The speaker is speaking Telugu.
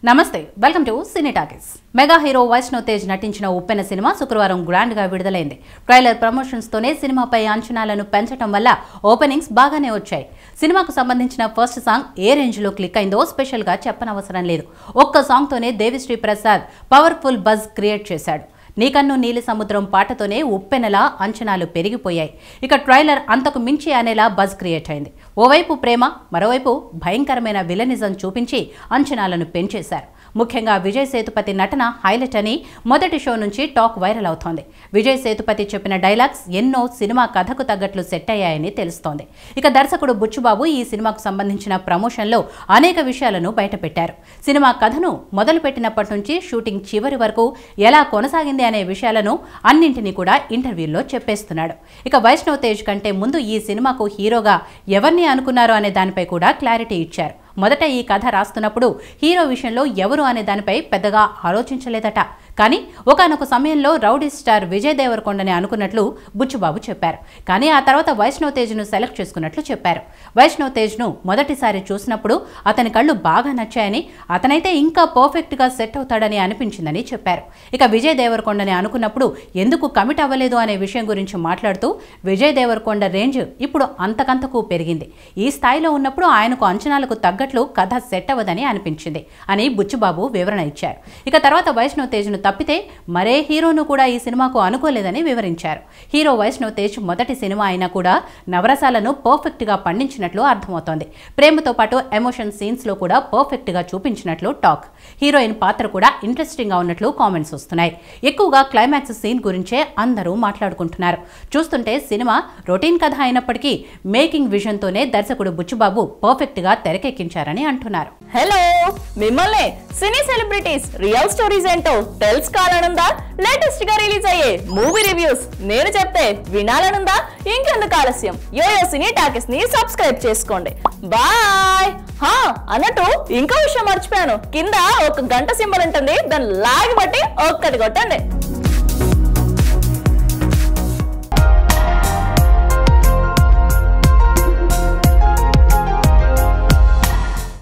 నమస్తే welcome to Cine Talkies mega hero Vaishnav Tej నటించిన ఉప్పెన సినిమా శుక్రవారం గ్రాండ్ గా విడుదలైంది ట్రైలర్ ప్రమోషన్స్ తోనే సినిమాపై అంచనాలను పెంచడం వల్ల ఓపెనింగ్స్ బాగానే వచ్చాయి సినిమాకు సంబంధించిన ఫస్ట్ సాంగ్ ఏ రేంజ్ లో క్లిక్ అయిందో స్పెషల్ గా చెప్పనవసరం లేదు ఒక్క సాంగ్ తోనే Devisri Prasad powerful buzz create చేశాడు నీకన్ను నీలి సముద్రం పాటతోనే ఉప్పెనలా అంచనాలు పెరిగిపోయాయి ఇక ట్రైలర్ అంతకు మించి అనేలా బజ్ క్రియేట్ అయింది ఓవైపు ప్రేమ మరోవైపు భయంకరమైన విలనిజం చూపించి అంచనాలను పెంచేశారు ముఖ్యంగా విజయ్ సేతుపతి నటన హైలైట్ అని మొదటి షో నుంచి టాక్ వైరల్ అవుతోంది విజయ్ సేతుపతి చెప్పిన డైలాగ్స్ ఎన్నో సినిమా కథకు తగ్గట్లు సెట్ అయ్యాయని తెలుస్తోంది ఇక దర్శకుడు బుచ్చుబాబు ఈ సినిమాకు సంబంధించిన ప్రమోషన్లో అనేక విషయాలను బయటపెట్టారు సినిమా కథను మొదలుపెట్టినప్పటి నుంచి షూటింగ్ చివరి వరకు ఎలా కొనసాగింది అనే విషయాలను అన్నింటినీ కూడా ఇంటర్వ్యూల్లో చెప్పేస్తున్నాడు ఇక వైష్ణవ్ తేజ్ కంటే ముందు ఈ సినిమాకు హీరోగా ఎవరిని అనుకున్నారు అనే దానిపై కూడా క్లారిటీ ఇచ్చారు మొదట ఈ కథ రాస్తున్నప్పుడు హీరో విషయంలో ఎవరు అనే దానిపై పెద్దగా ఆలోచించలేదట కానీ ఒకనొక సమయంలో రౌడీ స్టార్ విజయ్ దేవరకొండని అనుకున్నట్లు బుచ్చుబాబు చెప్పారు కానీ ఆ తర్వాత వైష్ణవ్ తేజ్ను సెలెక్ట్ చేసుకున్నట్లు చెప్పారు వైష్ణవ్ తేజ్ను మొదటిసారి చూసినప్పుడు అతని కళ్ళు బాగా నచ్చాయని అతనైతే ఇంకా పర్ఫెక్ట్గా సెట్ అవుతాడని అనిపించిందని చెప్పారు ఇక విజయ్ దేవరకొండని అనుకున్నప్పుడు ఎందుకు కమిట్ అవ్వలేదు అనే విషయం గురించి మాట్లాడుతూ విజయ్ దేవరకొండ రేంజ్ ఇప్పుడు అంతకంతకు పెరిగింది ఈ స్థాయిలో ఉన్నప్పుడు ఆయనకు అంచనాలకు తగ్గట్లు కథ సెట్ అవ్వదని అనిపించింది అని బుచ్చుబాబు వివరణ ఇచ్చారు ఇక తర్వాత వైష్ణవ్ తేజ్ను తప్పితే మరే హీరోను కూడా ఈ సినిమాకు అనుకోలేదని వివరించారు హీరో వైష్ణవ్ తేజ్ మొదటి సినిమా అయినా కూడా నవరసాలను పర్ఫెక్ట్గా పండించినట్లు అర్థమవుతోంది ప్రేమతో పాటు ఎమోషన్ సీన్స్లో కూడా పర్ఫెక్ట్గా చూపించినట్లు టాక్ హీరోయిన్ పాత్ర కూడా ఇంట్రెస్టింగ్గా ఉన్నట్లు కామెంట్స్ వస్తున్నాయి ఎక్కువగా క్లైమాక్స్ సీన్ గురించే అందరూ మాట్లాడుకుంటున్నారు చూస్తుంటే సినిమా రొటీన్ కథ అయినప్పటికీ మేకింగ్ విజన్తోనే దర్శకుడు బుచ్చుబాబు పర్ఫెక్ట్గా తెరకెక్కించారని అంటున్నారు హలో మిమ్మల్ని సినీ సెలబ్రిటీస్ రియల్ స్టోరీస్ ఏంటో తెలుసుకోవాలనుందా లేటెస్ట్ గా రిలీజ్ అయ్యే మూవీ రివ్యూస్ నేను చెప్తే వినాలనుందా ఇంకెందుకు ఆలస్యం యోయో సినీ టాకీస్ ని సబ్స్క్రైబ్ చేసుకోండి బాయ్ హా అన్నట్టు ఇంకో విషయం మర్చిపోయాను కింద ఒక గంట సింబల్ ఉంటుంది దాన్ని లాగి బట్టి ఒక్కటి కొట్టండి